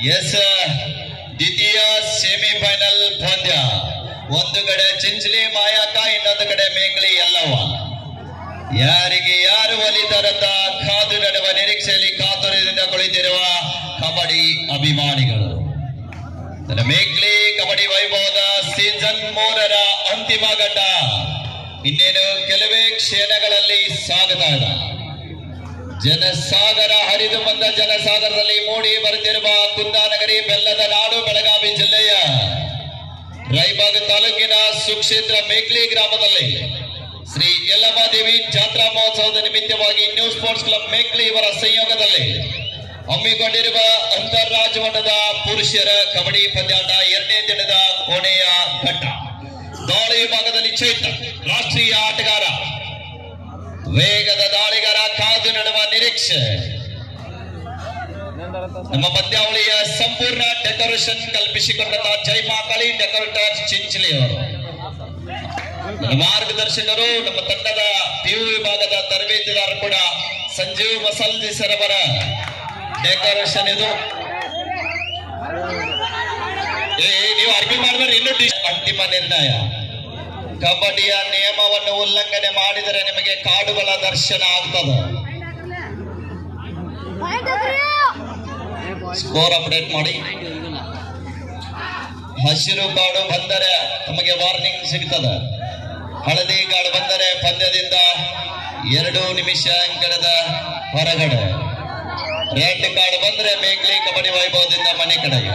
S ದ್ವಿತೀಯ semifinal ಪಂದ್ಯ ಒಂದು ಕಡೆ ಚಿಂಚಲಿ ಮಾಯಕ ಇನ್ನೊಂದು ಕಡೆ ಮೇಕಳಿ ಎಲ್ಲವ್ವ ಯಾರಿಗೆ ಯಾರು ಒಲಿತಾರಂತ ಕಾದು ನಡುವ ನಿರೀಕ್ಷೆಯಲ್ಲಿ ಕಾತುರದಿಂದ ಕುಳಿತಿರುವ ಕಬಡ್ಡಿ ಅಭಿಮಾನಿಗಳು ತನ್ನ ಮೇಕ್ಲಿ ಕಬಡ್ಡಿ ವೈಭವದ ಸೀಸನ್ ಮೂರರ ಅಂತಿಮ ಘಟ್ಟ ಇನ್ನೇನು ಕೆಲವೇ ಕ್ಷಣಗಳಲ್ಲಿ ಸಾಗುತ್ತಾ ಇದೆ ಜನಸಾಗರ ಹರಿದು ಬಂದ ಜನಸಾಗರದಲ್ಲಿ ಮೂಡಿ ಬರುತ್ತಿರುವ ಕುಂದಾನಗರಿ ಬೆಲ್ಲದ ನಾಡು ಬೆಳಗಾವಿ ಜಿಲ್ಲೆಯ ರಾಯಬಾಗ್ ತಾಲೂಕಿನ ಸುಕ್ಷೇತ್ರ ಮೇಕ್ಲಿ ಗ್ರಾಮದಲ್ಲಿ ಶ್ರೀ ಯಲ್ಲಮ್ಮಾದೇವಿ ಜಾತ್ರಾ ಮಹೋತ್ಸವದ ನಿಮಿತ್ತವಾಗಿ ನ್ಯೂ ಸ್ಪೋರ್ಟ್ಸ್ ಕ್ಲಬ್ ಮೇಕ್ಲಿ ಇವರ ಸಂಯೋಗದಲ್ಲಿ ಹಮ್ಮಿಕೊಂಡಿರುವ ಅಂತಾರಾಜ್ಯ ಮಟ್ಟದ ಪುರುಷರ ಕಬಡ್ಡಿ ಪಂದ್ಯಾಟ ಎರಡನೇ ದಿನದ ಕೊನೆಯ ಘಟ್ಟ ದಾಳಿ ವಿಭಾಗದಲ್ಲಿ ಚೈತನ್ ರಾಷ್ಟ್ರೀಯ ಆಟಗಾರ ವೇಗದ ದಾಳಿಗಾರ ಕಾದು ನಡುವ ನಿರೀಕ್ಷೆ ನಮ್ಮ ಪಂದ್ಯಾವಳಿಯ ಸಂಪೂರ್ಣ ಡೆಕೋರೇಷನ್ ಕಲ್ಪಿಸಿಕೊಂಡಂತಹ ಜೈ ಮಾಕಳಿ ಡೆಕೋರೇಟರ್ ಚಿಂಚಲಿ ಅವರು ನಮ್ಮ ಮಾರ್ಗದರ್ಶಕರು ನಮ್ಮ ತಂಡದ ಪಿಯು ವಿಭಾಗದ ತರಬೇತಿದಾರರು ಕೂಡ ಸಂಜೀವ್ ಮಸಲ್ದಿ ಸರ್ ಅವರ ಡೆಕೋರೇಷನ್ ಇದು ಏ ನೀವು ಅರ್ಬಿ ಮಾಡಿದ್ರೆ ಇನ್ನೂ ಡಿ- ಅಂತಿಮ ನಿರ್ಣಯ ಕಬಡ್ಡಿಯ ನಿಯಮವನ್ನು ಉಲ್ಲಂಘನೆ ಮಾಡಿದರೆ ನಿಮಗೆ ಕಾಡುಗಳ ದರ್ಶನ ಆಗ್ತದೆ ಸ್ಕೋರ್ ಅಪ್ಡೇಟ್ ಮಾಡಿ ಹಸಿರು ಕಾರ್ಡು ಬಂದರೆ ತಮಗೆ ವಾರ್ನಿಂಗ್ ಸಿಗ್ತದೆ ಹಳದಿ ಕಾರ್ಡ್ ಬಂದರೆ ಪಂದ್ಯದಿಂದ ಎರಡು ನಿಮಿಷ ಅಂಕಣದ ಹೊರಗಡೆ ರೆಡ್ ಕಾರ್ಡ್ ಬಂದ್ರೆ ಮೇಗ್ಲಿ ಕಬಡ್ಡಿ ವೈಭವದಿಂದ ಮನೆ ಕಡೆಗೆ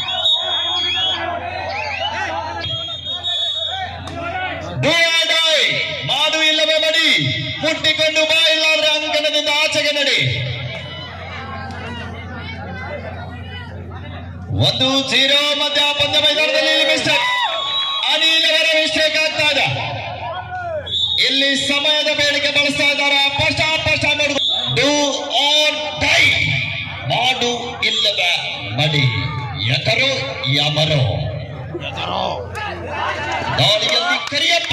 Do or die. ಮಾಡು ಇಲ್ಲವೇ ಮಡಿ ಮುಟ್ಟಿಕೊಂಡು ಬಾ ಇಲ್ಲಾಂದ್ರೆ ಅಂಕಣದಿಂದ ಆಚೆಗೆ ನಡಿ ಒಂದು ಜೀರೋ ಮಧ್ಯ ಪಂದ್ಯ ಮೈದಾನದಲ್ಲಿ ಮಿಸ್ಟೇಕ್ ಅನಿಲ್ ಅವರ ಮಿಸ್ಟೇಕ್ ಆಗ್ತಾ ಇದೆ ಇಲ್ಲಿ ಸಮಯದ ಬೇಡಿಕೆ ಬಳಸ್ತಾ ಇದ್ದಾರೆ ಪಷ್ಟ ಪಷ್ಟ ಮಾಡುದು ಡೂ ಆರ್ ಡೈ ಮಾಡು ಇಲ್ಲದ ಮಡಿ ಎಕರು ಯಮರು ದಾಳಿಯಲ್ಲಿ Kariyappa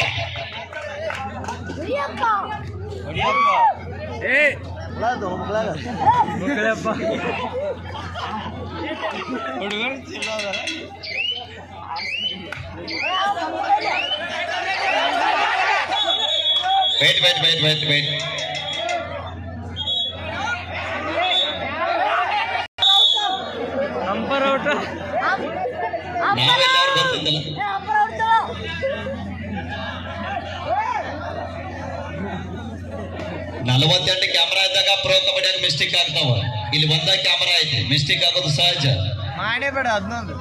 wait wait wait wait wait number out ನಾವೆಲ್ಲರೂ ಗೊತ್ತಿದ್ದಲ್ಲ ನಲವತ್ತೆಂಟು ಕ್ಯಾಮ್ರಾ ಇದ್ದಾಗ ಪ್ರೋ ಕಬಡ್ಡಿಯಾಗ ಮಿಸ್ಟೇಕ್ ಆಗ್ತಾವ ಇಲ್ಲಿ ಒಂದ ಕ್ಯಾಮ್ರಾ ಐತಿ ಮಿಸ್ಟೇಕ್ ಆಗೋದು ಸಹಜ ಮಾಡೇ ಬೇಡ ಹದಿನೊಂದು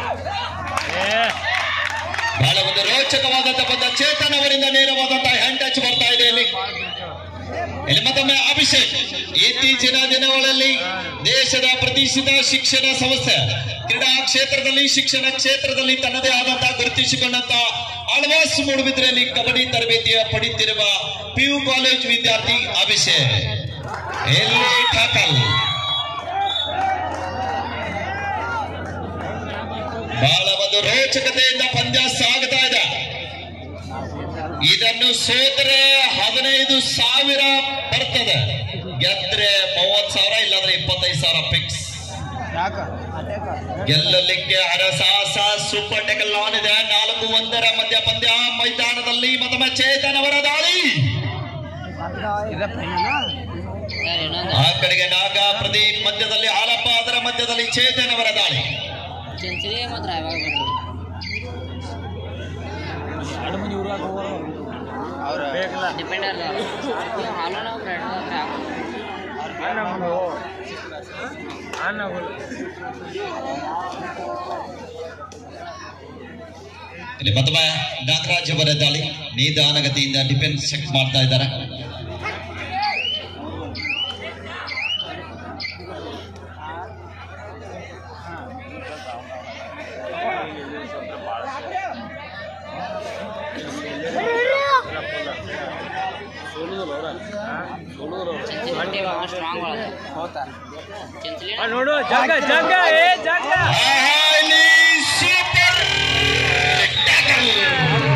ಬಹಳ ಒಂದು ರೋಚಕವಾದಂತ ಬಂದ ಚೇತನ್ ಅವರಿಂದ ನೇರವಾದಂತಹ ಹ್ಯಾಂಡ್ ಟಚ್ ಬರ್ತಾ ಇದೆ ಇಲ್ಲಿ ಇಲ್ಲಿ ಮತ್ತೊಮ್ಮೆ ಅಭಿಷೇಕ್ ಇತ್ತೀಚಿನ ದಿನಗಳಲ್ಲಿ ದೇಶದ ಪ್ರತಿಷ್ಠಿತ ಶಿಕ್ಷಣ ಸಂಸ್ಥೆ ಕ್ರೀಡಾ ಕ್ಷೇತ್ರದಲ್ಲಿ ಶಿಕ್ಷಣ ಕ್ಷೇತ್ರದಲ್ಲಿ ತನ್ನದೇ ಆದಂತಹ ಗುರುತಿಸಿಕೊಂಡಂತ ಆಳ್ವಾಸ್ ಮೂಡುಬಿದ್ರೆಯಲ್ಲಿ ಕಬಡ್ಡಿ ತರಬೇತಿಯ ಪಡೆಯುತ್ತಿರುವ ಪಿಯು ಕಾಲೇಜ್ ವಿದ್ಯಾರ್ಥಿ ಅಭಿಷೇಕ್ ಎಲ್ಲಿ ಠಾಕಲ್ ಬಹಳ ಒಂದು ರೋಚಕತೆಯಿಂದ ಪಂದ್ಯ ಸಾಗ್ತಾ ಇದೆ ಇದನ್ನು ಸೋತ್ರೆ ಹದಿನೈದು ಸಾವಿರ ಬರ್ತದೆ ಗೆದ್ರೆ ಮೂವತ್ ಸಾವಿರ ಇಲ್ಲಾಂದ್ರೆ ಇಪ್ಪತ್ತೈದು ಸಾವಿರ ಫಿಕ್ಸ್ ಯಾಕ ಗೆಲ್ಲಲಿಕ್ಕೆ ಹರಸಾಹಸ ಸೂಪರ್ ಟೆಕಲ್ ಆನ್ ಇದೆ ನಾಲ್ಕು ಒಂದರ ಮಧ್ಯ ಪಂದ್ಯ ಮೈದಾನದಲ್ಲಿ ಮತ್ತೊಮ್ಮೆ ಚೇತನ್ ಅವರ ದಾಳಿ ಆ ಕಡೆಗೆ ನಾಗ ಪ್ರದೀಪ್ ಮಧ್ಯದಲ್ಲಿ ಹಾಲಪ್ಪ ಅದರ ಮಧ್ಯದಲ್ಲಿ ಚೇತನ್ ಅವರ ದಾಳಿ ಚಿಂಚಲಿ ಮಾತ್ರ ಯಾವಾಗ ಬಂದ್ರು ಎರಡು ಮಂದಿ ಊರಾಗ ಹೋಗೋರು ಅವ್ರ ಬೇಕಲ್ಲ ಡಿಪೆಂಡರ್ ಹಾಲು ನಾವು ಬ್ರೆಡ್ ಇಲ್ಲಿ ಮತ್ತೊಮ್ಮೆ ನಾಗರಾಜ್ ಅವರ ದಾಳಿ ನಿಧಾನಗತಿಯಿಂದ ಡಿಫೆನ್ಸ್ ಚೆಕ್ ಮಾಡ್ತಾ ಇದ್ದಾರೆ ಚಿಂಚಲಿ ಇವಾಗ ಸ್ಟ್ರಾಂಗ್ ಒಳಗೆ ಚಿಂಚಲಿ ನೋಡು ಜಗ್ಗ ಜಗ್ಗ ಏ ಜಗ್ಗ ಆಹಾ, ಇಲ್ಲಿ ಸೂಪರ್ ಟ್ಯಾಕಲ್.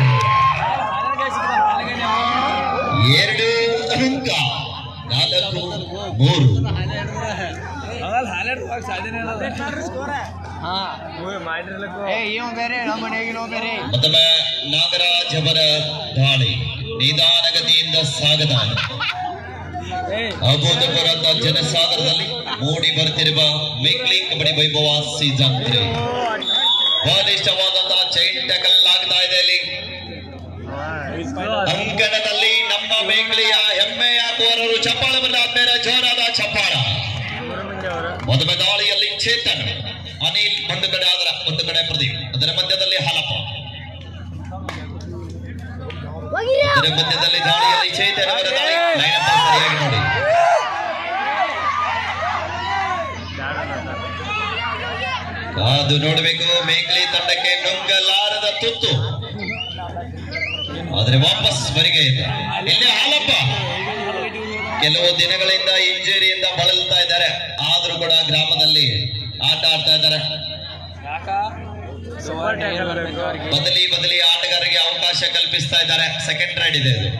ಎರಡು ಅಂಕ ನಾಲ್ಕು ಮೂರು ಅದ್ರಲ್ಲಿ ಹಾಲೆಟ್ ಹೋಗಕ್ ಸಾಧ್ಯನೇ ಇಲ್ಲ ಹಾ ಮಾಡಿರ್ಲಕ್ಕ ಏ ಇವ ಬೇರೆ ನಮ್ಮ ಮನೆಗಿನ ಬೇರೆ ಮತ್ತೊಮ್ಮೆ ನಾಗರಾಜ್ ಅವರ ದಾಳಿ ನಿಧಾನಗತಿಯಿಂದ ಸಾಗದ ಅಭೂತಪೂರ್ವ ಜನಸಾಗರದಲ್ಲಿ ಮೂಡಿ ಬರ್ತಿರುವ ಮೇಕ್ಲಿ ಕಬಡ್ಡಿ ವೈಭವ ಸೀಸನ್ ತ್ರೀ ಬಲಿಷ್ಠವಾದಂತಹ ಚೈನ್ ಟಕಲ್ ಆಗ್ತಾ ಇದೆ ಇಲ್ಲಿ ಅಂಕಣದಲ್ಲಿ ನಮ್ಮ ಮೇಕ್ಲಿಯ ಹೆಮ್ಮೆಯ ಕೋರರು ಚಪ್ಪಾಳ ಬರಲಾದ್ಮೇಲೆ ಜೋರಾದ ಚಪ್ಪಾಳ ಮೊದಲ ದಾಳಿಯಲ್ಲಿ ಚೇತನ್ ಅನಿಲ್ ಒಂದು ಕಡೆ ಆದ್ರ ಒಂದು ಕಡೆ ಪ್ರದೀಪ್ ಅದರ ಮಧ್ಯದಲ್ಲಿ ಹಾಲಪ್ಪ ಅದರ ಮಧ್ಯದಲ್ಲಿ ದಾಳಿಯಲ್ಲಿ ಚೇತನ್ ಅವರ ದಾಳಿ ಲೈನ್ ಅಪ್ ಸರಿಯಾಗಿ ನೋಡಿ ಕಾದು ನೋಡಬೇಕು ಮೇಕ್ಲಿ ತಂಡಕ್ಕೆ ನುಂಗಲಾರದ ತುತ್ತು ಆದ್ರೆ ವಾಪಸ್ ಬರಿಗೆ ಇದೆ ಇಲ್ಲಿ ಹಾಲಪ್ಪ ಕೆಲವು ದಿನಗಳಿಂದ ಇಂಜುರಿಯಿಂದ ಬಳಲ್ತಾ ಇದ್ದಾರೆ ಆದ್ರೂ ಕೂಡ ಗ್ರಾಮದಲ್ಲಿ ಆಟ ಆಡ್ತಾ ಇದ್ದಾರೆ ಬದಲಿ ಬದಲಿ ಆಟಗಾರರಿಗೆ ಅವಕಾಶ ಕಲ್ಪಿಸ್ತಾ ಇದ್ದಾರೆ ಸೆಕೆಂಡ್ ರೈಡ್ ಇದೆ ಇದು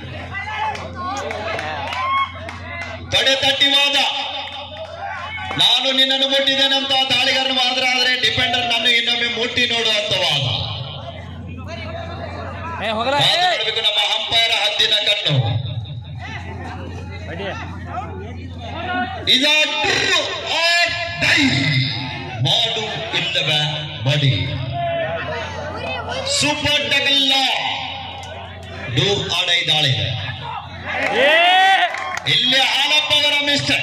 ತೊಡೆ ತಟ್ಟಿ ವಾದ ನಾನು ನಿನ್ನನ್ನು ಮುಟ್ಟಿದ್ದೇನಂತ ದಾಳಿಗಾರನ ವಾದ ಆದ್ರೆ ಡಿಫೆಂಡರ್ ನಾನು ಇನ್ನೊಮ್ಮೆ ಮುಟ್ಟಿ ನೋಡುವಂತ ವಾದ ಏ ಹೋಗ್ರ ವಾದ ನೋಡ್ಬೇಕು ನಮ್ಮ ಅಂಪೈರ್ ಹದ್ದಿನ ಕಣ್ಣು ಇದ ಟ್ರೂ ಆರ್ ಡೈ ಮಾಡು ಇಲ್ಲವ ಬಡಿ ಸೂಪರ್ ಟಗಲ್ಲ ಡೂ ಆಡೈ ದಾಳಿ ಇಲ್ಲಿ ಹಾಲಪ್ಪ ಅವರ ಮಿಸ್ಟರ್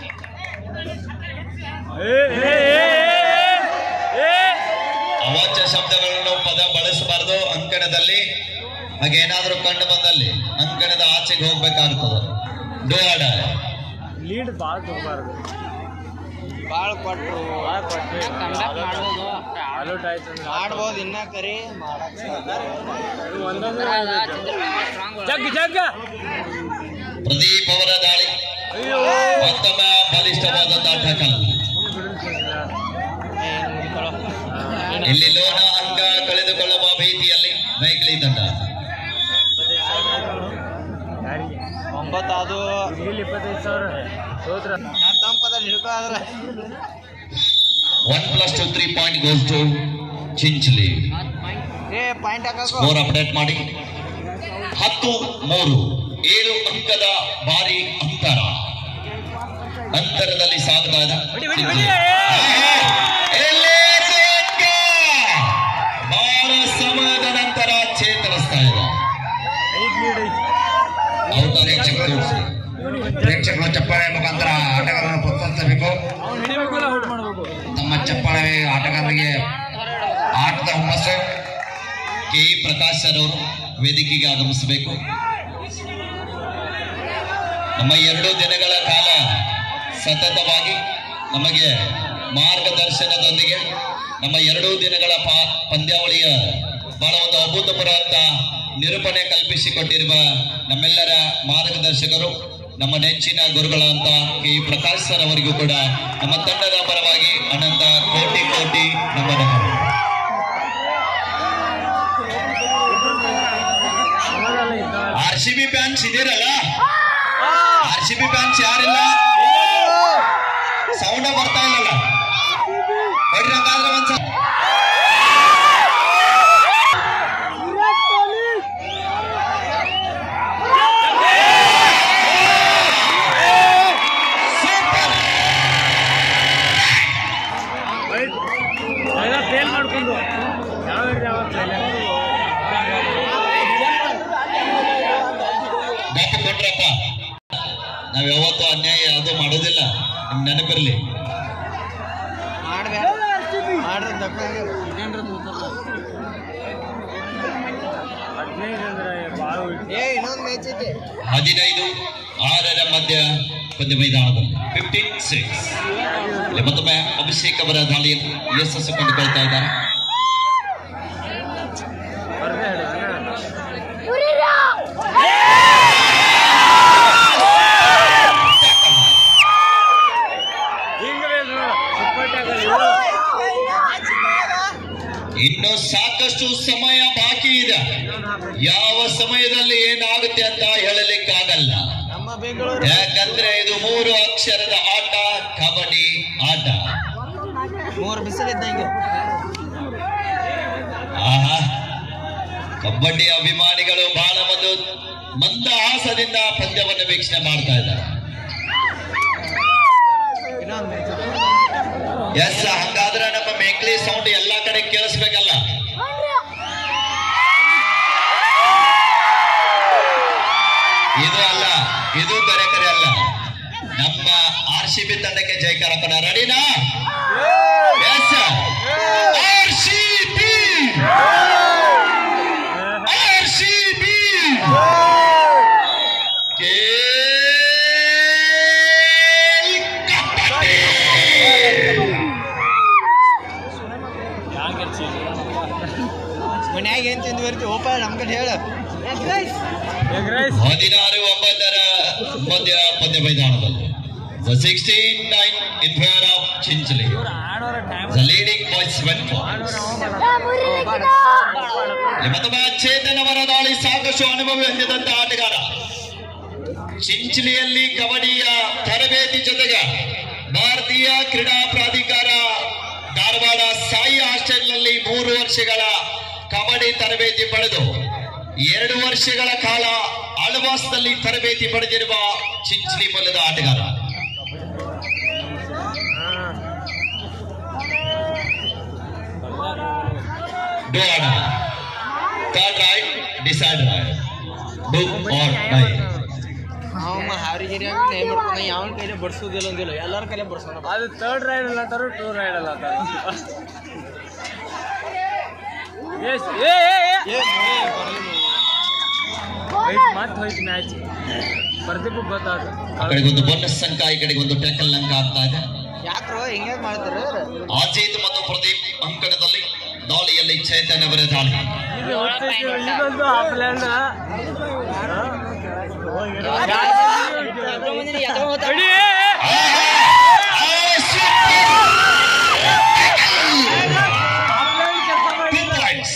ಅವಾಚ್ಯ ಶಬ್ದಗಳನ್ನು ಪದ ಬಳಸಬಾರದು ಅಂಕಣದಲ್ಲಿ ಹಾಗೇನಾದ್ರೂ ಕಂಡು ಬಂದಲ್ಲಿ ಅಂಕಣದ ಆಚೆಗೆ ಹೋಗ್ಬೇಕಾಗ್ತದೆ ಡೂ ಆಡ ಲೀಡ್ ಭಾಳ ತಗೋಬಾರ್ದು ಬಾಳ್ ಕೊಟ್ರು ಭಾಳ ಕೊಟ್ರಿ ಕಂಡಕ್ಟ್ ಮಾಡ್ಬೋದು ಆಲೂಟ್ ಆಯ್ತು ಅಂದ್ರೆ ಮಾಡ್ಬೋದು ಇನ್ನ ಕರಿ ಇದು ಒಂದೊಂದು ಸ್ಟ್ರಾಂಗ್ ಜಗ್ ಜಗ್ ಪ್ರದೀಪ್ ಅವರ ದಾಳಿ ಅಯ್ಯೋ ಮತ್ತೊಮ್ಮೆ ಬಲಿಷ್ಠವಾದಂತಹ ಟಕಲ್ ಇಲ್ಲಿ ಲೋನ ಅಂಕ ಕಳೆದುಕೊಳ್ಳುವ ಭೀತಿಯಲ್ಲಿ ಮೈಕಳಿ ತಂಡ ಯಾರಿಗೆ ಒಂಬತ್ತು ಇಲ್ಲಿ ಇಪ್ಪತ್ತೈದು ಸಾವಿರ ಸೋತ್ರ ತಂಪದ ಹಿಡ್ಕೊ ಆದ್ರೆ one plus two three point goes to Chinchli ಏ ಪಾಯಿಂಟ್ ಹಾಕೋ ಸ್ಕೋರ್ ಅಪ್ಡೇಟ್ ಮಾಡಿ ಹತ್ತು ಮೂರು ಏಳು ಅಂಕದ ಭಾರಿ ಅಂತರ ಅಂತರದಲ್ಲಿ ಸಾಗ್ತಾ ಇದೆ ಎಲ್ಲಿ ಚೇತ? ಬಹಳ ಸಮಯದ ನಂತರ ಚೇತರಿಸ್ತಾ ಇದೆ ಐದು ಲೀಡ್ ಐತಿ ಔಟ್ ಪ್ರೇಕ್ಷಕ ತೋರಿಸಿ ಪ್ರೇಕ್ಷಕರು ಚಪ್ಪಾಳೆ ಮುಖಾಂತರ ಆಟಗಾರರನ್ನು ಪ್ರೋತ್ಸಾಹಿಸಬೇಕು ಅವ್ನು ಹಿಡಿಬೇಕಲ್ಲ ಔಟ್ ಮಾಡ್ಬೇಕು ತಮ್ಮ ಚಪ್ಪಾಳೆ ಆಟಗಾರರಿಗೆ ಆಟದ ಹುಮ್ಮಸ್ಸು ಕೆ ಇ ಪ್ರಕಾಶ್ ಸರ್ ಅವರು ವೇದಿಕೆಗೆ ಆಗಮಿಸಬೇಕು ನಮ್ಮ ಎರಡು ದಿನಗಳ ಕಾಲ ಸತತವಾಗಿ ನಮಗೆ ಮಾರ್ಗದರ್ಶನದೊಂದಿಗೆ ನಮ್ಮ ಎರಡೂ ದಿನಗಳ ಪಾ- ಪಂದ್ಯಾವಳಿಯ ಬಹಳ ಒಂದು ಅಭೂತಪೂರ್ವ ನಿರೂಪಣೆ ಕಲ್ಪಿಸಿಕೊಟ್ಟಿರುವ ನಮ್ಮೆಲ್ಲರ ಮಾರ್ಗದರ್ಶಕರು ನಮ್ಮ ನೆಚ್ಚಿನ ಗುರುಗಳಂತ ಕೆ ಇ ಪ್ರಕಾಶ್ ಸರ್ ಅವರಿಗೂ ಕೂಡ ನಮ್ಮ ತಂಡದ ಪರವಾಗಿ ಅನಂತ ಕೋಟಿ ಕೋಟಿ ನಮನಗಳು ಅವರೆಲ್ಲ ಇದ್ದಾವೆ ಆರ್ ಸಿ ಬಿ ಫ್ಯಾನ್ಸ್ ಇದೀರಲ್ಲ ಆರ್ ಸಿ ಬಿ ಫ್ಯಾನ್ಸ್ ಯಾರಿಲ್ಲ ಸೌಂಡ ಬರ್ತಾ ಇಲ್ಲಲ್ಲ ಹೊಡ್ರಿ ಹಂಗಾದ್ರೆ ಒಂದ್ಸ ಎಲ್ಲ ಫೇಲ್ ಮಾಡ್ಕೊಂಡು ಯಾವ ಯಾವ ಗಾಪ ಕೊಟ್ರಪ್ಪ ನಾವ್ ಯಾವತ್ತೂ ಅನ್ಯಾಯ ಅದು ಮಾಡೋದಿಲ್ಲ ನಿಮ್ ನೆನಪಿರ್ಲಿ ಮಾಡ್ಬೇಡ ಮಾಡ್ರೆ ಹದಿನೈದು ಅಂದ್ರೆ ಭಾಳ ಏ ಇನ್ನೊಂದು ಮ್ಯಾಚ್ ಐತಿ ಹದಿನೈದು ಆರರ ಮಧ್ಯ ಪಂದ್ಯ ಮೈದಾನದಲ್ಲಿ ಫಿಫ್ಟೀನ್ ಸಿಕ್ಸ್ ಇಲ್ಲಿ ಮತ್ತೊಮ್ಮೆ ಅಭಿಷೇಕ್ ಅವರ ದಾಳಿಯಲ್ಲಿ ಯಶಸ್ಸು ಕಂಡುಕೊಳ್ತಾ ಇದ್ದಾರೆ ಬರ್ದೇ ಹೇಳು ಹಂಗ ಹಿಂಗೆ ಬೇಕು ನೋಡು ಸೂಪರ್ ಟ್ಯಾಕಲ್ ಇವರು ಇನ್ನು ಸಾಕಷ್ಟು ಸಮಯ ಬಾಕಿ ಇದೆ ಯಾವ ಸಮಯದಲ್ಲಿ ಏನಾಗುತ್ತೆ ಅಂತ ಹೇಳಲಿಕ್ಕಾಗಲ್ಲ ನಮ್ಮ ಬೆಂಗಳೂರು ಯಾಕಂದ್ರೆ ಇದು ಮೂರು ಅಕ್ಷರದ ಆಟ ಕಬಡ್ಡಿ ಆಟ ಮೂರು ಬಿಸಿಲಿದ್ದಂಗೆ ಆಹಾ ಕಬಡ್ಡಿ ಅಭಿಮಾನಿಗಳು ಬಹಳ ಒಂದು ಮಂದಹಾಸದಿಂದ ಪಂದ್ಯವನ್ನು ವೀಕ್ಷಣೆ ಮಾಡ್ತಾ ಇದ್ದಾರೆ ಇನ್ನೊಂದು ಮ್ಯಾಚ್ ಎಸ್ ಹಂಗಾದ್ರೆ ನಮ್ಮ ಮೇಕ್ಲಿ ಸೌಂಡ್ ಎಲ್ಲಾ ಕಡೆ ಕೇಳಿಸ್ಬೇಕಲ್ಲ ಇದು ಅಲ್ಲ ಇದು ಕರೆ ಕರೆ ಅಲ್ಲ ನಮ್ಮ ಆರ್ ಸಿ ಬಿ ತಂಡಕ್ಕೆ ಜಯಕಾರ ಕೊಡ ರೆಡಿನಾ yes R C B R C B ಮನ್ಯಾಗ ಏನ್ ತಿಂದು ಬರ್ತೀವಿ ಓಪ ನಮ್ ಕಡೆ ಹೇಳು ಎಗ್ ರೈಸ್ ಹದಿನಾರು ಒಂಬತ್ತರ ಪಂದ್ಯ ಪಂದ್ಯ ಮೈದಾನದಲ್ಲಿ The 16-9 in favor of Chinchli. ಆಡೋರ time The leading boys went for. ಇಲ್ಲಿ ಮತ್ತೊಬ್ಬ ಚೇತನ್ ಅವರ ದಾಳಿ ಸಾಕಷ್ಟು ಅನುಭವ ಹೊಂದಿದಂತ ಆಟಗಾರ ಚಿಂಚಲಿಯಲ್ಲಿ ಕಬಡ್ಡಿಯ ತರಬೇತಿ ಜೊತೆಗೆ ಭಾರತೀಯ ಕ್ರೀಡಾ ಪ್ರಾಧಿಕಾರ ಧಾರವಾಡ ಸಾಯಿ ಹಾಸ್ಟೆಲ್ನಲ್ಲಿ ಮೂರು ವರ್ಷಗಳ ಕಬಡ್ಡಿ ತರಬೇತಿ ಪಡೆದು ಎರಡು ವರ್ಷಗಳ ಕಾಲ ಅಳ್ವಾಸ್ನಲ್ಲಿ ತರಬೇತಿ ಪಡೆದಿರುವ ಚಿಂಚಲಿ ಮೂಲದ ಆಟಗಾರ ಡೋಣ third raid decide raid do or die ಅವ ಹಾರಿಗಿರಿ ನೇಮ್ ಮಾಡ್ಕೊಂಡು ಯಾವನ ಕೈಲಿ ಬಡ್ಸೋದಿಲ್ಲ ಅಂದಿಲ್ಲ ಎಲ್ಲರ ಕೈಲಿ ಬಡ್ಸೋಣ ಅದು ಥರ್ಡ್ ರೈಡ್ ಅಲ್ಲ ಅಂತಾರು ಟೂ ರೈಡ್ ಅಲ್ಲ ಅಂತಾರು ಎಸ್ ಏ ಏ ಮತ್ತೆ ಹೋಯ್ತು ಮ್ಯಾಚ್ ಪ್ರದೀಪ್ ಗೊತ್ತಾದ ಆ ಕಡೆಗೆ ಒಂದು ಬೋನಸ್ ಅಂಕ ಈ ಕಡೆಗೆ ಒಂದು ಟ್ಯಾಕಲ್ ಅಂಕ ಆಗ್ತಾ ಇದೆ ಯಾಕ್ರೋ ಹಿಂಗೆ ಮಾಡ್ತಾರೆ ಅಜಿತ್ ಮತ್ತು ಪ್ರದೀಪ್ ಅಂಕಣದಲ್ಲಿ ದಾಳಿಯಲ್ಲಿ ಚೇತನ್ ಅವರ ದಾಳಿ ಇದು ಹೊಟ್ಟೈತಿ, ಇದೊಂದು ಆಫ್ಲ್ಯಾಂಡ್ Two points.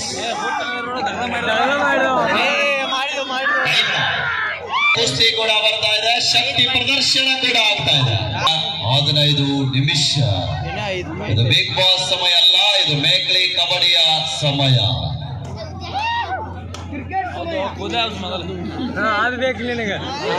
ಮಾಡಿದ್ರು ಮಾಡಿದ್ರು ಕುಸ್ತಿ ಕೂಡ ಬರ್ತಾ ಇದೆ ಶಕ್ತಿ ಪ್ರದರ್ಶನ ಕೂಡ ಆಗ್ತಾ ಇದೆ ಹದಿನೈದು ನಿಮಿಷ ಇನ್ನ ಐದು ಇದು ಬಿಗ್ ಬಾಸ್ ಸಮಯ ಅಲ್ಲ ಇದು ಮೇಕ್ಲಿ ಕಬಡ್ಡಿಯ ಸಮಯ ಅದು ಬೇಕು ನಿನಗೆ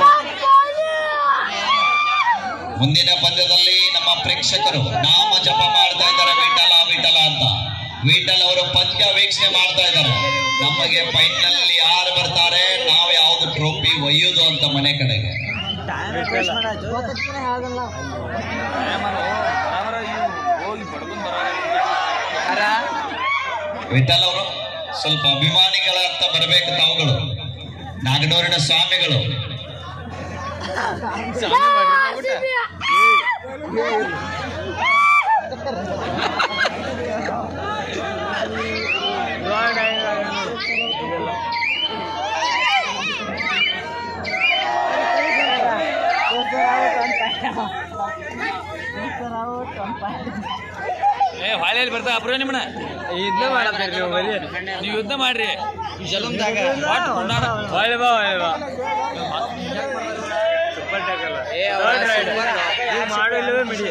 ಮುಂದಿನ ಪಂದ್ಯದಲ್ಲಿ ನಮ್ಮ ಪ್ರೇಕ್ಷಕರು ನಾಮ ಜಪ ಮಾಡ್ತಾ ಇದ್ದಾರೆ ವಿಠಲ ವಿಠಲ ಅಂತ ವಿಠಲ್ ಅವರು ಪಂದ್ಯ ವೀಕ್ಷಣೆ ಮಾಡ್ತಾ ಇದ್ದಾರೆ ನಮಗೆ ಫೈನಲ್ ಯಾರು ಬರ್ತಾರೆ ನಾವು ಯಾವ್ದು ಟ್ರೋಫಿ ಒಯ್ಯೋದು ಅಂತ ಮನೆ ಕಡೆಗೆ ವಿಠಲ್ ಅವರು ಸ್ವಲ್ಪ ಅಭಿಮಾನಿಗಳ ಅಂತ ಬರಬೇಕು ತಾವುಗಳು ನಾಗನೂರಿನ ಸ್ವಾಮಿಗಳು ಏ ಹೊಳೆಯಲ್ಲಿ ಬರ್ತಾ ಅಪ್ರ ನಿಮ್ಮನ ಯುದ್ಧ ಮಾಡತ್ತೀರಿ ನೀವು ಬರೀ ನೀವು ಯುದ್ಧ ಮಾಡ್ರಿ ಜಲಮ್ದಾಗ ಒಟ್ಟು ಉಂಡಾಣ. ಹೊಳೆ ಬಾ ಹೊಳೆ ಬಾ ಸೂಪರ್ ಟ್ಯಾಕಲ್ ಏ, ಅವ್ರ super. ಇದು ಮಾಡು ಇಲ್ಲವೇ ಮಿಡಿ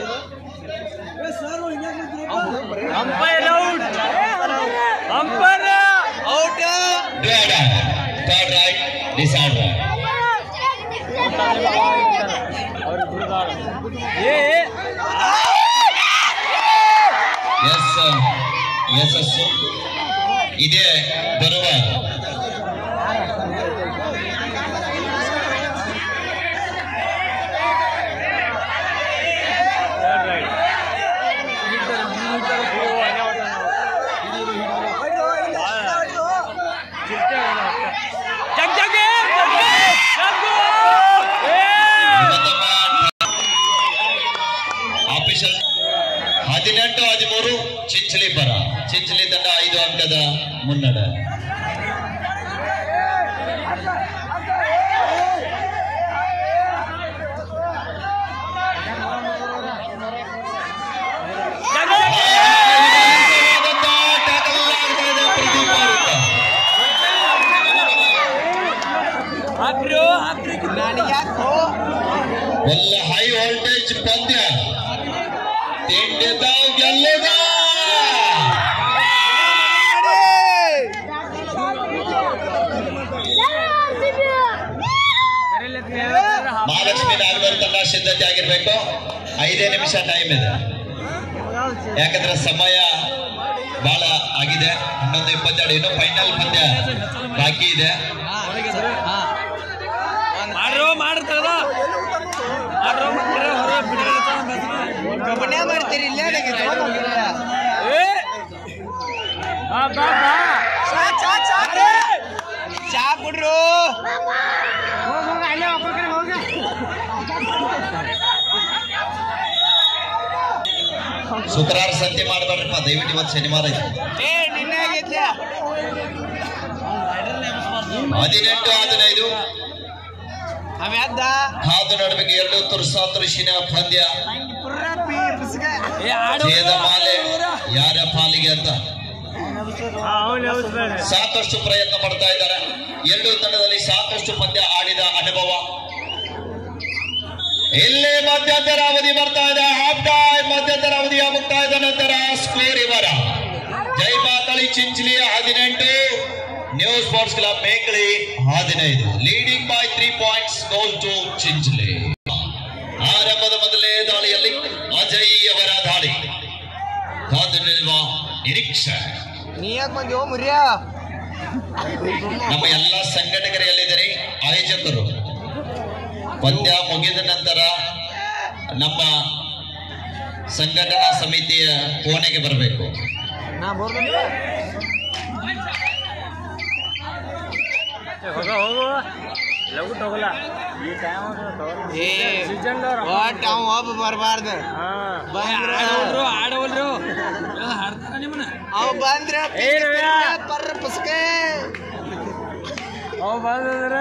umpire out umpire out third raid decide raid ಏ ಎಸ್ ಯಶಸ್ಸು ಇದೇ ಬರುವ ಜಗ್ ಜಗ್ ಆಫೀಸರ್ ಹದಿನೆಂಟು ಹದಿಮೂರು ಚಿಂಚಲಿ ಬರ ಚಿಂಚಲಿ ತಂಡ ಐದು ಅಂಕದ ಮುನ್ನಡೆ tackle ಆಗ್ತಾ ಇದೆ ಪ್ರದೀಪ್ ಅವರಿಂದ. ಹಾಕ್ರು ಹಾಕ್ರಿ ನನಗೆ ಯಾಕೋ ಒಲ್ಲ ಹೈ ವೋಲ್ಟೇಜ್ ಪಂದ್ಯ ತಿಂಡಿದ ಗೆಲ್ಲದ ಮಹಾಲಕ್ಷ್ಮಿ ನಾಲ್ವರು ತನ್ನ ಸಿದ್ಧತೆ ಆಗಿರ್ಬೇಕು ಐದೇ ನಿಮಿಷ ಟೈಮ್ ಇದೆ ಯಾಕಂದ್ರೆ ಸಮಯ ಬಹಳ ಆಗಿದೆ ಹನ್ನೊಂದು ಇಪ್ಪತ್ತೆರಡು ಇನ್ನು ಫೈನಲ್ ಪಂದ್ಯ ಬಾಕಿ ಇದೆ ಮಾಡ್ರೋ ಮಾಡ್ರಿ ತಗದ ಮಾಡ್ರೋ ಮಾಡ್ರಿ ಹೊರ ಬಿಡ್ರಿ ಕಬಡ್ಡಿ ಮಾಡ್ತೀರಿ ಇಲ್ಲೇ ಏ ಆ ಬಾ ಬಾ ಚಾ ಕೊಡ್ರು ಹೋಗ ಹೋಗ ಅಲ್ಲೇ ಒಬ್ಬರ ಕಡೆ ಹೋಗ ಶುಕ್ರವಾರ ಸಂತೆ ಮಾಡ್ಬೇಡ್ರಪ್ಪ ದಯವಿಟ್ಟು ಇವತ್ತು ಶನಿವಾರ ಐತೆ ಏ ನಿನ್ನೆ ಆಗೈತ್ಲ ಹದಿನೆಂಟು ಹದಿನೈದು ಅವ್ಯಾದ್ದ ಹಾದು ನಡುವಿಗೆ ಎರಡು ತುರ್ಸ ತುರುಷಿನ ಪಂದ್ಯ ಪುರ್ರ ಪಿ ಪುಸ್ತಕ ಏ ಆಡು ಛೇದ ಮಾಲೆ ಯಾರ ಪಾಲಿಗೆ ಅಂತ ಅವನು ಹೌದು ಸಾಕಷ್ಟು ಪ್ರಯತ್ನ ಪಡ್ತಾ ಇದ್ದಾರೆ ಎರಡು ತಂಡದಲ್ಲಿ ಸಾಕಷ್ಟು ಪಂದ್ಯ ಆಡಿದ ಅನುಭವ ಇಲ್ಲೇ ಮಧ್ಯಂತರ ಅವಧಿ ಬರ್ತಾ ಇದೆ ಹಾಫ್ ಟೈಮ್ ಮಧ್ಯಂತರ ಅವಧಿಯ ಮುಕ್ತಾಯದ ನಂತರ ಸ್ಕೋರ್ ಇವರ ಜೈ ಮಾತಳಿ ಚಿಂಚಲಿ ಹದಿನೆಂಟು ನ್ಯೂ ಸ್ಪೋರ್ಟ್ಸ್ ಕ್ಲಬ್ ಮೇಕಳಿ ಹದಿನೈದು leading by three points goes to Chinchali ಆರಂಭದ ಮೊದಲೇ ದಾಳಿಯಲ್ಲಿ ಅಜಯ್ ಅವರ ದಾಳಿ ಕಾದು ನಿಲ್ಲುವ ನಿರೀಕ್ಷೆ ನೀ ಯಾಕೆ ಬಂದಿ ಓ ಮುರಿಯ ನಮ್ಮ ಎಲ್ಲ ಸಂಘಟಕರು ಎಲ್ಲಿದ್ದಾರೆ ಆಯೋಜಕರು ಪಂದ್ಯ ಮುಗಿದ ನಂತರ ನಮ್ಮ ಸಂಘಟನಾ ಸಮಿತಿಯ ಕೋಣೆಗೆ ಬರಬೇಕು ನಾ ಬೋರ್ಬಲ್ಲ ಹೋಗ ಹೋಗು ಲಘು ತಗೋಲ್ಲ ಈ ಟೈಮ್ ಏ ಸೀಸನ್ ಒಟ್ಟು ಅವ ಒಬ್ಬ ಬರಬಾರ್ದು ಬಂದ್ರ ಆಡೋಲ್ರು ಆಡೋಲ್ರು ಹಾಡ್ತಾರ ನಿಮ್ಮನ್ನ ಅವ ಬಂದ್ರ ಏ ರವ್ಯ. ಪರ್ರ ಪುಸ್ತಕ ಅವ್ ಬಂದ್ರ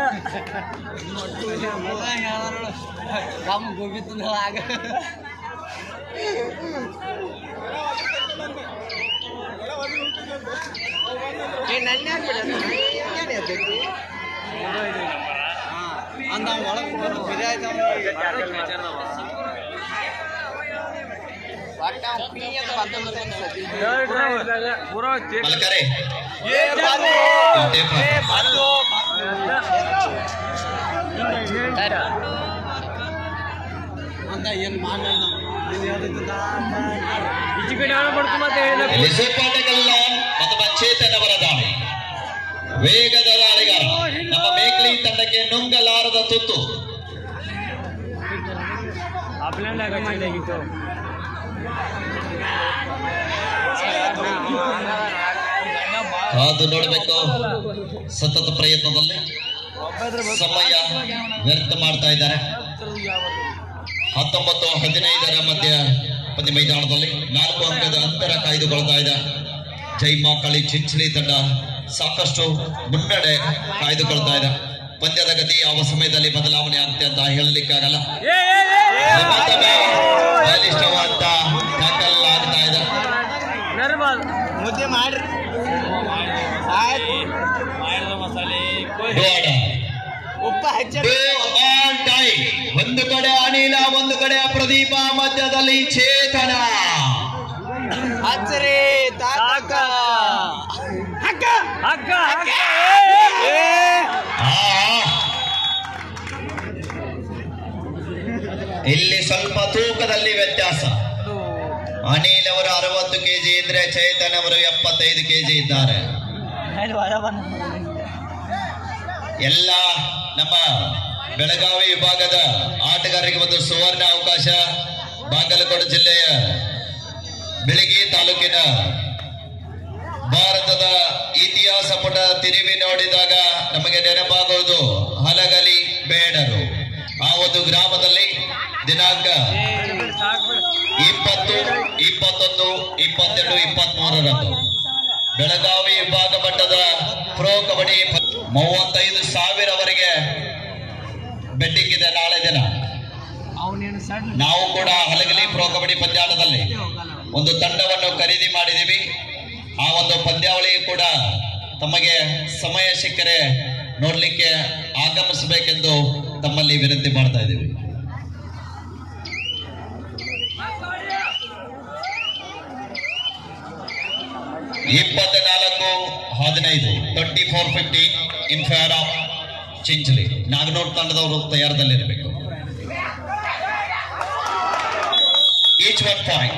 ಕಮ್ ಗೋಬಿತ್ತು ಆಗ ಏ ನನ್ನ ಅಂದ ಒಳಗೆ ಬಿದ್ದಾಯ್ತು ಒಟ್ಟ ಅವ್ನ್ ಪೀ ಅಂತ ಬರ್ತಂದ್ರೆ ಅನ್ಸತಿ. ಪೂರಾ ಮಲ್ಕರೆ ಏ ಬಂದು ಟೇಪ್ ಏ ಬಂದು ಅಂತ ಏನ್ ಮಾಡಲ್ಲ ಈಚೆ ಕಡೆ ಹಾಳು ಮಾಡ್ಕೊಂಬಂತ ಹೇಳಿದ ಇಲ್ಲಿ ಸೂಪಾಟಗಲ್ಲ ಮತ್ತು ಚೇತನ್ ಅವರ ದಾಳಿ ವೇಗದ ದಾಳಿಗಾರ ನಮ್ಮ ಮೇಕ್ಲಿ ತಂಡಕ್ಕೆ ನುಂಗಲಾರದ ತುತ್ತು ಅಪ್ಲೆಂಡ್ ಆಗಿತ್ತು ಅದು ನೋಡಬೇಕು ಸತತ ಪ್ರಯತ್ನದಲ್ಲಿ ಸಮಯ ವ್ಯರ್ಥ ಮಾಡ್ತಾ ಇದ್ದಾರೆ ಹತ್ತೊಂಬತ್ತು ಹದಿನೈದರ ಮಧ್ಯ ಪಂದ್ಯ ಮೈದಾನದಲ್ಲಿ ನಾಲ್ಕು ಅಂಕದ ಅಂತರ ಕಾಯ್ದುಕೊಳ್ತಾ ಇದೆ ಜೈ ಮಾಕಳಿ ಚಿಂಚಲಿ ತಂಡ ಸಾಕಷ್ಟು ಮುನ್ನಡೆ ಕಾಯ್ದುಕೊಳ್ತಾ ಇದೆ ಪಂದ್ಯದ ಗತಿ ಯಾವ ಸಮಯದಲ್ಲಿ ಬದಲಾವಣೆ ಆಗುತ್ತೆ ಅಂತ ಹೇಳಲಿಕ್ಕಾಗಲ್ಲ ಏ ಏ ಏ ಮತ್ತೊಮ್ಮೆ ಬಲಿಷ್ಠವಾದ ಟ್ಯಾಕಲ್ ಆಗ್ತಾ ಇದೆ ನರ್ಬಾಲ್ ಮುದ್ದೆ ಮಾಡ್ರಿ ಆಯ್ತು ಮಾಡಿದ ಮಸಾಲೆ ಗೋಡ ಉಪ್ಪ ಹಚ್ಚ ಆನ್ ಟೈಮ್ ಒಂದು ಕಡೆ ಅನಿಲ ಒಂದು ಕಡೆ ಪ್ರದೀಪ ಮಧ್ಯದಲ್ಲಿ ಚೇತನ ಹಚ್ಚರಿ ತಾಕ ಹಕ್ಕ ಹಕ್ಕ ಏ ಆ. ಇಲ್ಲಿ ಸ್ವಲ್ಪ ತೂಕದಲ್ಲಿ ವ್ಯತ್ಯಾಸ ಅನಿಲ್ ಅವರು ಅರವತ್ತು ಕೆಜಿ ಇದ್ರೆ ಚೇತನ್ ಅವರು ಎಪ್ಪತ್ತೈದು ಕೆಜಿ ಇದ್ದಾರೆ ಎಲ್ಲ ನಮ್ಮ ಬೆಳಗಾವಿ ವಿಭಾಗದ ಆಟಗಾರರಿಗೆ ಒಂದು ಸುವರ್ಣ ಅವಕಾಶ ಬಾಗಲಕೋಟೆ ಜಿಲ್ಲೆಯ ಬೆಳಗಿ ತಾಲೂಕಿನ ಭಾರತದ ಇತಿಹಾಸ ಪುಟ ತಿರುವಿ ನೋಡಿದಾಗ ನಮಗೆ ನೆನಪಾಗುವುದು ಹಲಗಲಿ ಬೇಡರು ಆ ಒಂದು ಗ್ರಾಮದಲ್ಲಿ ದಿನಾಂಕ ಇಪ್ಪತ್ತು ಇಪ್ಪತ್ತೊಂದು ಇಪ್ಪತ್ತೆರಡು ಇಪ್ಪತ್ತ್ ಮೂರರಂದು ಬೆಳಗಾವಿ ವಿಭಾಗ ಮಟ್ಟದ ಪ್ರೋ ಕಬಡ್ಡಿ ಪ- ಮೂವತ್ತೈದು ಸಾವಿರವರೆಗೆ ಬೆಟ್ಟಿಂಗ್ ಇದೆ ನಾಳೆ ದಿನ ನಾವು ಕೂಡ ಹಲಗಲಿ ಪ್ರೋ ಕಬಡ್ಡಿ ಪಂದ್ಯಾಟದಲ್ಲಿ ಒಂದು ತಂಡವನ್ನು ಖರೀದಿ ಮಾಡಿದ್ದೀವಿ ಆ ಒಂದು ಪಂದ್ಯಾವಳಿಗೆ ಕೂಡ ತಮಗೆ ಸಮಯ ಸಿಕ್ಕರೆ ನೋಡ್ಲಿಕ್ಕೆ ಆಗಮಿಸಬೇಕೆಂದು ತಮ್ಮಲ್ಲಿ ವಿನಂತಿ ಮಾಡ್ತಾ ಇದ್ದೀವಿ ಇಪ್ಪತ್ನಾಲ್ಕು ಹದಿನೈದು twenty four fifty in favour of Chinchali Naganur ತಂಡದವರು ತಯಾರದಲ್ಲಿರಬೇಕು ಈಚ್ ಒನ್ ಪಾಯಿಂಟ್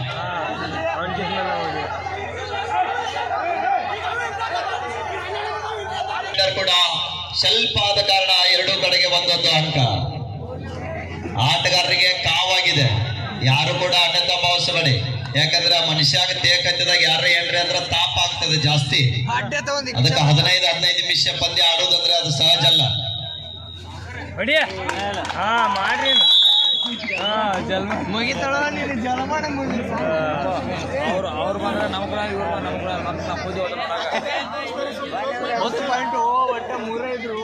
ಕೂಡ ಸ್ವಲ್ಪ ಆದ ಕಾರಣ ಎರಡೂ ಕಡೆಗೆ ಒಂದೊಂದು ಅಂಕ ಆಟಗಾರರಿಗೆ ಕಾವಾಗಿದೆ ಯಾರು ಕೂಡ ಅನ್ಯತಾ ಭಾವಿಸಬೇಡಿ ಯಾಕಂದ್ರೆ ಮನುಷ್ಯಾಗ ತೇಕತ್ತಿದಾಗ ಯಾರ ಏನ್ರಿ ಅಂದ್ರೆ ತಾಪ ಆಗ್ತದೆ ಜಾಸ್ತಿ ಅಡ್ಡೆ ತಗೊಂಡಿ ಅದಕ್ಕೆ ಹದಿನೈದು ಹದಿನೈದು ನಿಮಿಷ ಪಂದ್ಯ ಆಡೋದಂದ್ರೆ ಅದು ಸಹಜ ಅಲ್ಲ ಹೊಡಿಯ ಹಾ ಮಾಡ್ರಿ ಹಾ ಜಲ್ಮ ಮುಗಿತಾಳ ನೀನು ಜಲ ಮಾಡ ಅವ್ರು ಅವ್ರು ಬಂದ್ರೆ ನಮ್ ಕೂಡ ಇವ್ರು ಬಂದ್ರೆ ನಮ್ ಕೂಡ ಮತ್ತೆ ನಾವು ಪೂಜೆ ಹೋದ ಹತ್ತು ಪಾಯಿಂಟ್ ಒಟ್ಟ ಮೂರೇ ಇದ್ರು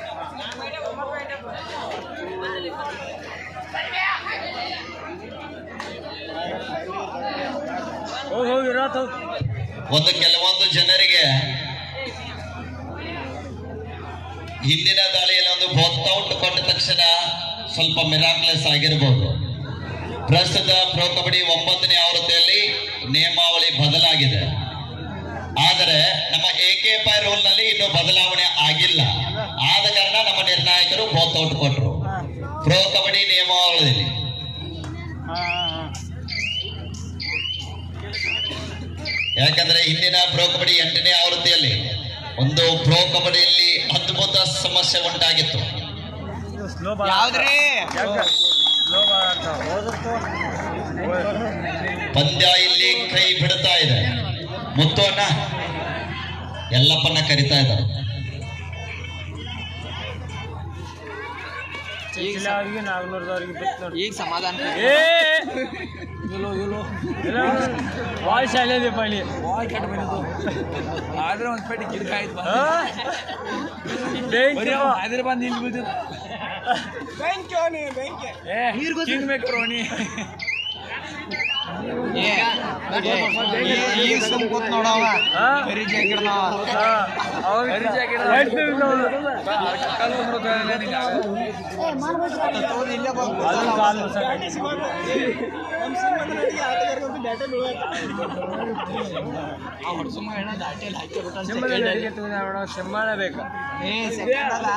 ಹೋಗಿ ಹೋಗಿ ಇರತ್ತ ಒಂದು ಕೆಲವೊಂದು ಜನರಿಗೆ ಹಿಂದಿನ ದಾಳಿಯಲ್ಲಿ ಒಂದು ಔಟ್ ಕೊಟ್ಟ ತಕ್ಷಣ ಸ್ವಲ್ಪ ಮಿರಾಕ್ಲೆಸ್ ಆಗಿರಬಹುದು ಪ್ರಸ್ತುತ ಪ್ರೊ ಕಬಡ್ಡಿ ಒಂಬತ್ತನೇ ಆವೃತ್ತಿಯಲ್ಲಿ ನಿಯಮಾವಳಿ ಬದಲಾಗಿದೆ ಆದರೆ ನಮ್ಮ ಎ ಕೆ ಪೈ ರೂಲ್ ನಲ್ಲಿ ಇನ್ನೂ ಬದಲಾವಣೆ ಆಗಿಲ್ಲ ಆದ ಕಾರಣ ನಮ್ಮ ನಿರ್ಣಾಯಕರು ಔಟ್ ಕೊಟ್ಟರು ಪ್ರೊ ಕಬಡ್ಡಿ ನಿಯಮಾವಳಿಯಲ್ಲಿ ಯಾಕಂದ್ರೆ ಹಿಂದಿನ ಪ್ರೊ ಕಬಡ್ಡಿ ಎಂಟನೇ ಆವೃತ್ತಿಯಲ್ಲಿ ಒಂದು ಪ್ರೊ ಕಬಡ್ಡಿಯಲ್ಲಿ ಅದ್ಭುತ ಸಮಸ್ಯೆ ಉಂಟಾಗಿತ್ತು ಸ್ಲೋ ಯಾವ್ದ್ರಿ ಸ್ಲೋ ಅಂತ ಓದತ್ತು ಪಂದ್ಯ ಇಲ್ಲಿ ಕೈ ಬಿಡ್ತಾ ಇದೆ ಮುತ್ತು ಅಣ್ಣ ಎಲ್ಲಪ್ಪನ್ನ ಕರಿತಾ ಇದ್ದಾರೆ ಇಲ್ಲ ಅವ್ರಿಗೆ ನಾಲ್ಕುನೂರದವ್ರಿಗೆ ಬಿತ್ತು ನೋಡಿ ಈಗ ಸಮಾಧಾನ ಏ ಇಲ್ಲೋ ಇಲ್ಲೋ ಇಲ್ಲ ವಾಯ್ ಶಾಲೆ ಪೈಲಿ ವಾಯ್ ಕಟ್ ಬಂದಿದ್ದು ಆದ್ರೆ ಒಂದು ಪೇಟಿ ಗಿಡಕ ಆಯ್ತು ಅದ್ರ ಬಂದು ಇಲ್ಲಿ ಬಿದ್ದಿದ್ದು ಏ ಕಿಂಗ್ ಮೇಕರ್ ಅವನಿ ಈಗ ಸುಮ್ ಕೂತ್ ನೋಡವ ಹಾ? ಬರೀ ಜಾಕೆಟ್ ನಾವ ತಗೊಂಡ್ ಇಲ್ಲೇ ಸಿಂಬಳ ಬೇಕು ಏ ಸೆಕೆಂಡ್ ಅದ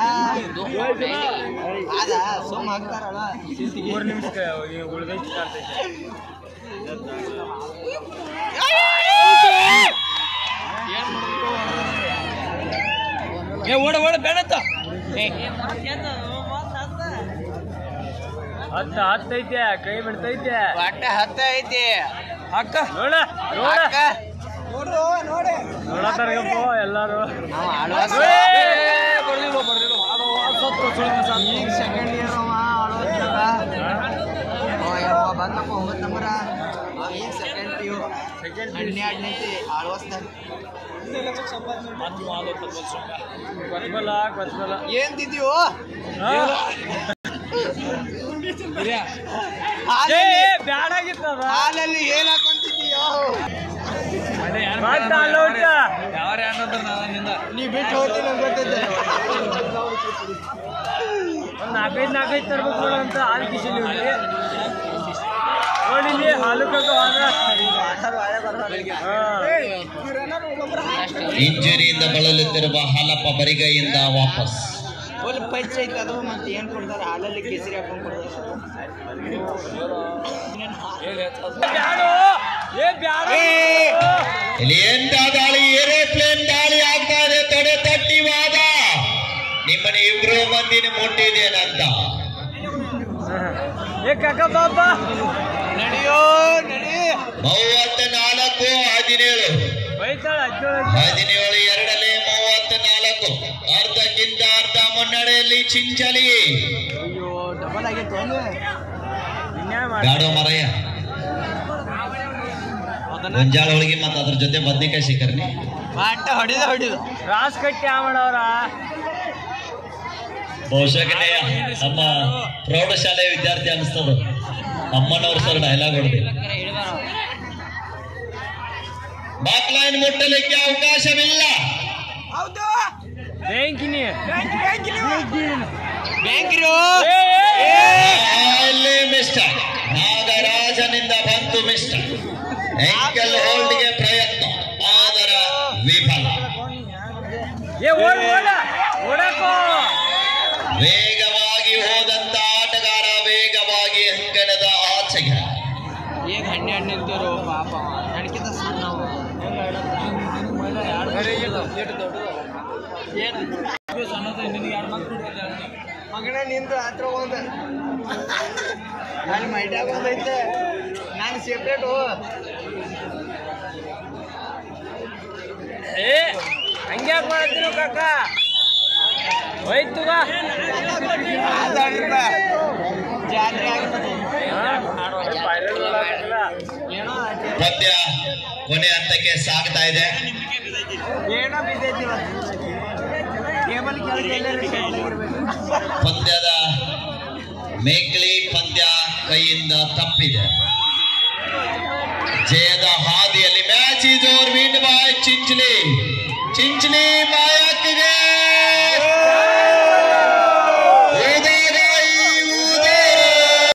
ಅದ ಸುಮ್ ಹಾಕ್ತಾರಲ್ಲ ಮೂರು ನಿಮಿಷಕ್ಕೆ ಉಳಿದೈತಿ ಕಾಣ್ತೈತೆ ಏ ಓಡ ಓಡ ಬೇಡತ್ತ ಹತ್ತ ಹತ್ತೈತೆ ಕೈ ಬಿಡ್ತೈತೆ ಒಟ್ಟ ಹತ್ತ ಐತಿ ಅಕ್ಕ ನೋಡ ನೋಡ ಅಕ್ಕ ನೋಡತ್ತಾರಗಪ್ಪ ಎಲ್ಲಾರು ನಾವ್ ಆಳ್ವಾಸ್ ಏ, ಬರ್ಲಿಲ್ಲ ಬರ್ಲಿಲ್ಲ ಅದು ಸತ್ರು ಸುಳ್ಳು ಮಸಾಲ. ಈಗ ಸೆಕೆಂಡ್ ಇಯರ್ ಅವ ಆಳ್ವಾಸ್ ಅವ ಯವ್ವ ಬಂದಪ್ಪ ಹೋಗತ್ ನಂಬರ ಅವ ಈಗ ಸೆಕೆಂಡ್ ಪಿ ಯು ಸೆಕೆಂಡ್ ಹನ್ನೆರಡನೇತಿ ಆಳ್ವಾಸ್ದಾಗ ಕೊತ್ಮಲ ಕೊತ್ಮಲ ಏನ್ ತಿಂತೀವೋ ಏ ಹಾಲಲ್ಲಿ ಬ್ಯಾಡಾಗಿತ್ತದ ಹಾಲಲ್ಲಿ ಏನ್ ಹಾಕೊಂತಿದ್ದೀಯೋ ಮತ್ತೆ ಅಲ್ಲೋಟ ನೀ ಬಿಟ್ಟು ಹೋಗ್ತೀನಿ ಅಂತ ಗೊತ್ತೈತೆ ಒಂದ್ ನಾಲ್ಕೈದು ನಾಲ್ಕೈದು ತರ್ಬೇಕು ನೋಡು ಅಂತ ಹಾಲು ಕಿಶಿಲಿ ನೋಡಿ ನೋಡಿಲಿ ಹಾಲು ಕಕ್ಕ ಇಂಜುರಿಯಿಂದ ಬಳಲುತ್ತಿರುವ ಹಾಲಪ್ಪ ಬರಿಗೈಯಿಂದ ವಾಪಸ್ ಫುಲ್ ಪಂಚ್ ಐತೆ ಅದು ಮತ್ತೆ ಏನ್ ಕೊಡ್ತಾರೆ ಹಾಲಲ್ಲಿ ಕೇಸರಿ ಹಾಕೊಂಡ್ ಕೊಡ್ತಾರೆ ಬ್ಯಾಡು ಏ ಬ್ಯಾಡು ಇಲ್ಲಿ ಎಂತ ದಾಳಿ ಏರೋಪ್ಲೇನ್ ದಾಳಿ ಆಗ್ತಾ ಇದೆ ತಡೆ ತಟ್ಟಿ ವಾದ ನಿಮ್ಮನ್ನ ಇಬ್ರು ಮಂದಿನ ಮುಟ್ಟಿದ್ದೇನಂತ ಏ ಕಕ್ಕ ಬಾಬಾ ನಡಿಯೋ ನಡಿ ಮೂವತ್ತ ನಾಲ್ಕು ಹದಿನೇಳು ಬೈತಾಳ ಹದಿನೇಳು ಹದಿನೇಳು ಎರಡನೇ ಮೂವತ್ತ ನಾಲ್ಕು ಅರ್ಧಕ್ಕಿಂತ ಅರ್ಧ ಮುನ್ನಡೆಯಲ್ಲಿ ಚಿಂಚಲಿ ಅಯ್ಯೋ ಡಬಲ್ ಆಗೈತೆ ಒಂದು ಇನ್ಯಾವ ಮಾಡಿ ಬ್ಯಾಡೋ ಮರಯ್ಯ ಗೊಂಜಾಳ ಹೋಳಿಗೆ ಮತ್ತು ಅದ್ರ ಜೊತೆ ಬದ್ನಿಕಾಯಿ ಸಿಕ್ಕರ್ನಿ ಮಾಟ ಹೊಡಿದ ಹೊಡಿದು ರಾಸ್ ಕಟ್ಟಿ ಆ ಮಾಡವ್ರ ಬಹುಶಃ ನಮ್ಮ ಪ್ರೌಢಶಾಲೆಯ ವಿದ್ಯಾರ್ಥಿ ಅನಿಸ್ತದ ಅಮ್ಮನವ್ರ ಸರ್ ಡೈಲಾಗ್ ಹೊಡೆದಿ ಬಾಕ್ಲೈನ್ ಮುಟ್ಟಲಿಕ್ಕೆ ಅವಕಾಶವಿಲ್ಲ ಹೌದು ಬ್ಯಾಂಕಿನಿ ಬ್ಯಾಂಕ್ ಇರೋ ಏ, ಏ, ಏ. ಅಲ್ಲಿ ಮಿಸ್ಟರ್ ನಾಗರಾಜನಿಂದ ಬಂತು ಮಿಸ್ಟರ್ ಎಂಕಲ್ ಹೋಲ್ಡ್ಗೆ ಪ್ರಯತ್ನ ಆದರೆ ಅಡ್ಡಾಡಿ ನಿಂತಿರು ಪಾಪ ನನಗಿಂತ ಸಣ್ಣವ ಮಗನ ನಿಂದು ಹತ್ರ ಒಂದು ಅಲ್ಲಿ ಮೈಟ್ಯಾಗ ಒಂದೈತೆ ನಾನು ಸೆಪ್ರೇಟು ಏ ಹಂಗ್ಯಾಕ್ ಮಾಡ್ತೀರ ಕಾಕ ಹೋಯ್ತುಗ ಜಾತ್ರೆ ಆಗ್ತದೆ ಏನೋ ಪಂದ್ಯ ಕೊನೆ ಹಂತಕ್ಕೆ ಸಾಗ್ತಾ ಇದೆ ಏನೋ ಬಿದ್ದೈತಿ ಟೇಬಲ್ ಕೆಳಗೆ ಎಲ್ಲರೂ ಕೆಳಗಿರ್ಬೇಕು ಪಂದ್ಯದ ಮೇಕ್ಲಿ ಪಂದ್ಯ ಕೈಯಿಂದ ತಪ್ಪಿದೆ ಜಯದ ಹಾದಿಯಲ್ಲಿ match is over win by Chinchali Chinchali